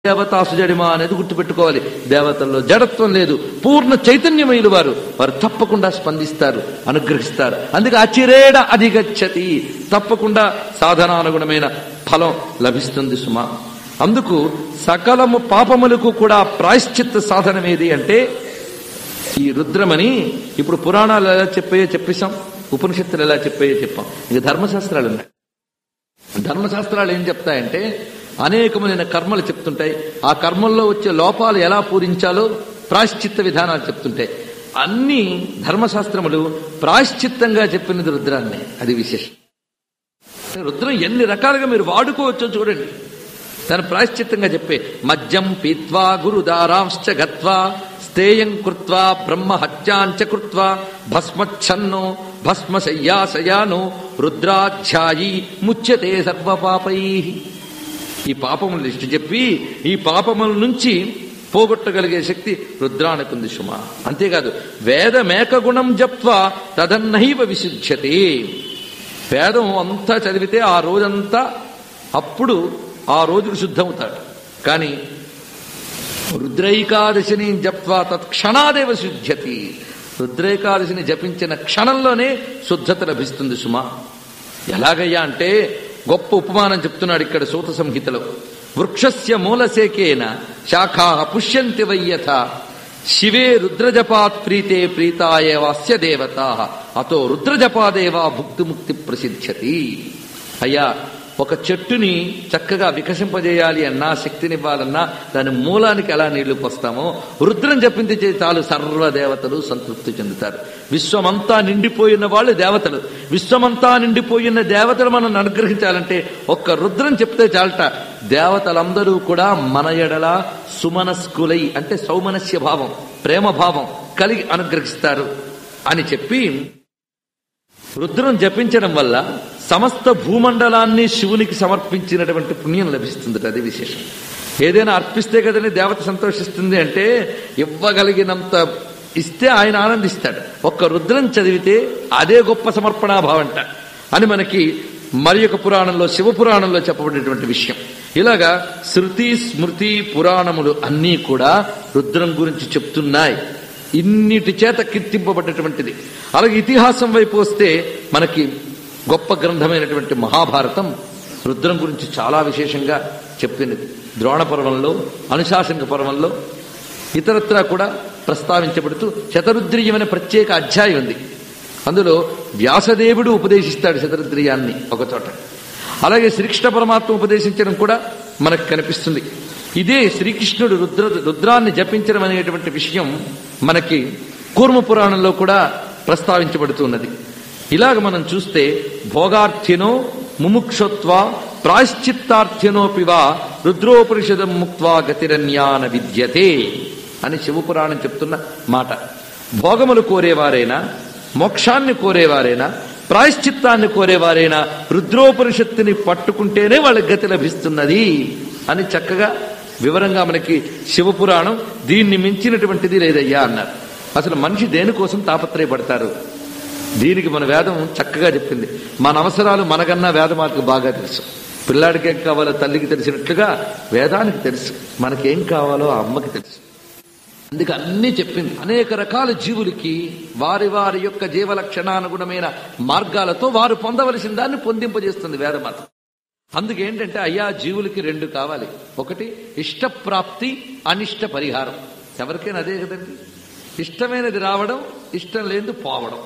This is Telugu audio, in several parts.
దేవతాసు జడిమా అనేది గుర్తుపెట్టుకోవాలి దేవతల్లో జడత్వం లేదు పూర్ణ చైతన్యమైన వారు వారు తప్పకుండా స్పందిస్తారు అనుగ్రహిస్తారు అందుకే అచిరేడ అధిగచ్చతి తప్పకుండా సాధనానుగుణమైన ఫలం లభిస్తుంది సుమా అందుకు సకలము పాపములకు కూడా ప్రాయశ్చిత్త సాధనం ఏది అంటే ఈ రుద్రమని ఇప్పుడు పురాణాలు ఎలా చెప్పాయో చెప్పేశాం ఉపనిషత్తులు ఎలా చెప్పాయో చెప్పాం ఇక ధర్మశాస్త్రాలు ఉన్నాయి ధర్మశాస్త్రాలు ఏం చెప్తాయంటే అనేకమైన కర్మలు చెప్తుంటాయి ఆ కర్మల్లో వచ్చే లోపాలు ఎలా పూరించాలో ప్రాయశ్చిత్త విధానాలు చెప్తుంటాయి అన్ని ధర్మశాస్త్రములు ప్రాయశ్చిత్తంగా చెప్పినది రుద్రాన్ని అది విశేషం రుద్రం ఎన్ని రకాలుగా మీరు వాడుకోవచ్చో చూడండి దాని ప్రాయశ్చిత్తంగా చెప్పే మద్యం పీత్వా గురుదారాంశ్చ గత్వా స్థేయం కృత్వా బ్రహ్మ హత్యాంచ కృత్వా భస్మచ్ఛన్నో భస్మశయ్యాశయానో రుద్రాధ్యాయి ముచ్యతే సర్వపాపై ఈ పాపముల లిస్టు చెప్పి ఈ పాపముల నుంచి పోగొట్టగలిగే శక్తి రుద్రానికి ఉంది సుమ అంతేకాదు వేద మేక గుణం జప్వా తదన్నైవ విశుద్ధ్యతే వేదం అంతా చదివితే ఆ రోజంతా అప్పుడు ఆ రోజుకు శుద్ధమవుతాడు కానీ రుద్రైకాదశిని జప్వా తత్క్షణాదేవ శుద్ధ్యతి రుద్రైకాదశిని జపించిన క్షణంలోనే శుద్ధత లభిస్తుంది సుమా ఎలాగయ్యా అంటే గొప్ప ఉపమానం చెప్తున్నాడు ఇక్కడ సూత సంహితలో వృక్షస్య మూలసేకేన శాఖా పుష్యంతి వయ్యథ శివే రుద్రజపాత్ ప్రీతే ప్రీతాయేవాస్య దేవత అతో రుద్రజపాదేవా భుక్తిముక్తి ప్రసిద్ధ్యతి అయ్యా ఒక చెట్టుని చక్కగా వికసింపజేయాలి అన్నా శక్తినివ్వాలన్నా దాని మూలానికి ఎలా నీళ్లు పోస్తామో రుద్రం జపించే చాలు సర్వ దేవతలు సంతృప్తి చెందుతారు విశ్వమంతా నిండిపోయిన వాళ్ళు దేవతలు విశ్వమంతా నిండిపోయిన దేవతలు మనం అనుగ్రహించాలంటే ఒక్క రుద్రం చెప్తే చాలట దేవతలందరూ కూడా మన ఎడల సుమనస్కులై అంటే సౌమనస్య భావం ప్రేమ భావం కలిగి అనుగ్రహిస్తారు అని చెప్పి రుద్రం జపించడం వల్ల సమస్త భూమండలాన్ని శివునికి సమర్పించినటువంటి పుణ్యం లభిస్తుంది అది విశేషం ఏదైనా అర్పిస్తే కదని దేవత సంతోషిస్తుంది అంటే ఇవ్వగలిగినంత ఇస్తే ఆయన ఆనందిస్తాడు ఒక్క రుద్రం చదివితే అదే గొప్ప సమర్పణాభావంట అని మనకి మరి ఒక పురాణంలో శివ పురాణంలో చెప్పబడినటువంటి విషయం ఇలాగా శృతి స్మృతి పురాణములు అన్నీ కూడా రుద్రం గురించి చెప్తున్నాయి ఇన్నిటి చేత కీర్తింపబడ్డటువంటిది అలాగే ఇతిహాసం వైపు వస్తే మనకి గొప్ప గ్రంథమైనటువంటి మహాభారతం రుద్రం గురించి చాలా విశేషంగా చెప్పినది ద్రోణ పర్వంలో అనుశాసనిక పర్వంలో ఇతరత్రా కూడా ప్రస్తావించబడుతూ శతరుద్రీయం అనే ప్రత్యేక అధ్యాయం ఉంది అందులో వ్యాసదేవుడు ఉపదేశిస్తాడు శతరుద్రీయాన్ని ఒక చోట అలాగే శ్రీకృష్ణ పరమాత్మ ఉపదేశించడం కూడా మనకు కనిపిస్తుంది ఇదే శ్రీకృష్ణుడు రుద్ర రుద్రాన్ని జపించడం అనేటువంటి విషయం మనకి కూర్మ పురాణంలో కూడా ప్రస్తావించబడుతున్నది ఇలాగ మనం చూస్తే భోగార్థినో ముముక్షత్వ ప్రాశ్చిత్తార్థినోపివా రుద్రోపనిషదం ముక్వా గతిరన్యాన విద్యతే అని శివపురాణం చెప్తున్న మాట భోగములు కోరేవారైనా మోక్షాన్ని కోరేవారైనా ప్రాయశ్చిత్తాన్ని కోరేవారైనా రుద్రోపనిషత్తుని పట్టుకుంటేనే వాళ్ళకి గతి లభిస్తున్నది అని చక్కగా వివరంగా మనకి శివపురాణం దీన్ని మించినటువంటిది లేదయ్యా అన్నారు అసలు మనిషి దేనికోసం తాపత్రయపడతారు దీనికి మన వేదం చక్కగా చెప్పింది మన అవసరాలు మనకన్నా వేదమాతకు బాగా తెలుసు పిల్లాడికి ఏం కావాలో తల్లికి తెలిసినట్లుగా వేదానికి తెలుసు మనకేం కావాలో ఆ అమ్మకి తెలుసు అందుకే అన్నీ చెప్పింది అనేక రకాల జీవులకి వారి వారి యొక్క జీవలక్షణానుగుణమైన మార్గాలతో వారు పొందవలసిన దాన్ని పొందింపజేస్తుంది వేదమాత అందుకేంటంటే అయ్యా జీవులకి రెండు కావాలి ఒకటి ఇష్టప్రాప్తి అనిష్ట పరిహారం ఎవరికైనా అదే కదండి ఇష్టమైనది రావడం ఇష్టం లేదు పోవడం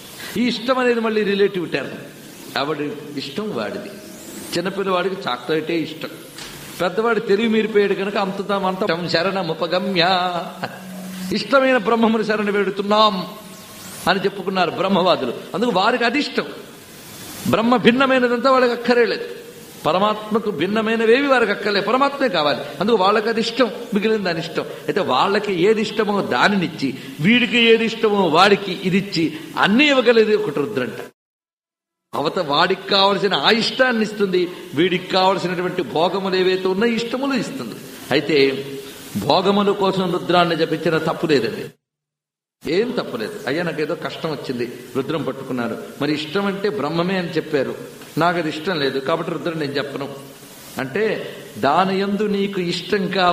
ఈ ఇష్టం అనేది మళ్ళీ రిలేటివ్ టర్మ్ ఎవడి ఇష్టం వాడిది చిన్నపిల్లవాడికి చాక్లెటే ఇష్టం పెద్దవాడు తెలివి మీరిపోయాడు కనుక అంతమంత శరణముపగమ్య ఇష్టమైన బ్రహ్మముని శరణ వేడుతున్నాం అని చెప్పుకున్నారు బ్రహ్మవాదులు అందుకు వారికి అది ఇష్టం బ్రహ్మ భిన్నమైనదంతా వాళ్ళకి అక్కరేలేదు పరమాత్మకు భిన్నమైనవేవి వారికి అక్కర్లే పరమాత్మే కావాలి అందుకు వాళ్ళకి అది ఇష్టం మిగిలిన దాని ఇష్టం అయితే వాళ్ళకి ఏది ఇష్టమో దానినిచ్చి వీడికి ఏది ఇష్టమో వాడికి ఇది ఇచ్చి అన్నీ ఇవ్వగలిగేది ఒకటి రుద్రంట అవత వాడికి కావలసిన ఆ ఇష్టాన్ని ఇస్తుంది వీడికి కావలసినటువంటి భోగములు ఏవైతే ఉన్నాయో ఇష్టములు ఇస్తుంది అయితే భోగముల కోసం రుద్రాన్ని జపించిన తప్పు లేదండి ఏం తప్పలేదు అయ్యా నాకేదో కష్టం వచ్చింది రుద్రం పట్టుకున్నారు మరి ఇష్టం అంటే బ్రహ్మమే అని చెప్పారు నాకు అది ఇష్టం లేదు కాబట్టి రుద్రం నేను చెప్పను అంటే దాని యందు నీకు ఇష్టం కావాలి